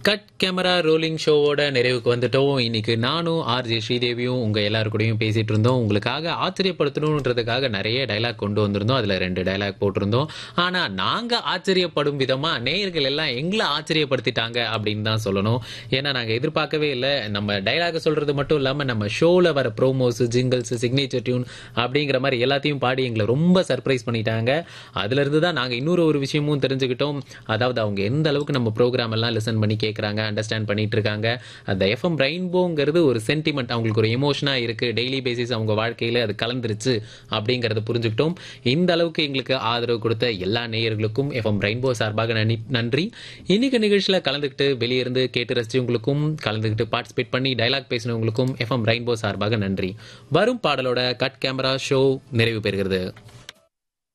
cut camera rolling ஷோவோட நிறைவுக்கு வந்துட்டோம் இன்னைக்கு நானும் ஆர்ஜே ஸ்ரீதேவியும் உங்க எல்லாரு கூடயும் பேசிட்டு இருந்தோம் உங்களுக்காக ஆச்சரியப்படுத்தணுன்றதுக்காக நிறைய டைலாக் கொண்டு வந்திருந்தோம் அதுல ரெண்டு டைலாக் போட்டிருந்தோம் ஆனா நாங்க ஆச்சரியப்படும் விதமா நேயர்கள் எல்லாம் எங்களை ஆச்சரியப்படுத்திட்டாங்க அப்படின்னு தான் சொல்லணும் ஏன்னா நாங்க எதிர்பார்க்கவே இல்லை நம்ம டைலாக் சொல்றது மட்டும் இல்லாம நம்ம ஷோல வர ப்ரோமோஸ் ஜிங்கிள்ஸ் சிக்னேச்சர் டியூன் அப்படிங்கிற மாதிரி எல்லாத்தையும் பாடி எங்களை ரொம்ப சர்ப்ரைஸ் பண்ணிட்டாங்க அதுல இருந்து தான் நாங்க இன்னொரு ஒரு விஷயமும் தெரிஞ்சுக்கிட்டோம் அதாவது அவங்க எந்த அளவுக்கு நம்ம ப்ரோக்ராம் எல்லாம் லிசன் பண்ணி கேட்குறாங்க அண்டர்ஸ்டாண்ட் பண்ணிட்டு இருக்காங்க அந்த எஃப்எம் ரெயின்போங்கிறது ஒரு சென்டிமெண்ட் அவங்களுக்கு ஒரு எமோஷனாக இருக்கு டெய்லி பேசிஸ் அவங்க வாழ்க்கையில அது கலந்துருச்சு அப்படிங்கறத புரிஞ்சுக்கிட்டோம் இந்த அளவுக்கு எங்களுக்கு ஆதரவு கொடுத்த எல்லா நேயர்களுக்கும் எஃப்எம் ரெயின்போ சார்பாக நனி- நன்றி இன்னைக்கு நிகழ்ச்சியில் கலந்துக்கிட்டு வெளியிருந்து கேட்டு ரசிச்சவங்களுக்கும் கலந்துக்கிட்டு பார்ட்டிசிபேட் பண்ணி டைலாக் பேசினவங்களுக்கும் எஃப்எம் ரெயின்போ சார்பாக நன்றி வரும் பாடலோட கட் கேமரா ஷோ நிறைவு பெறுகிறது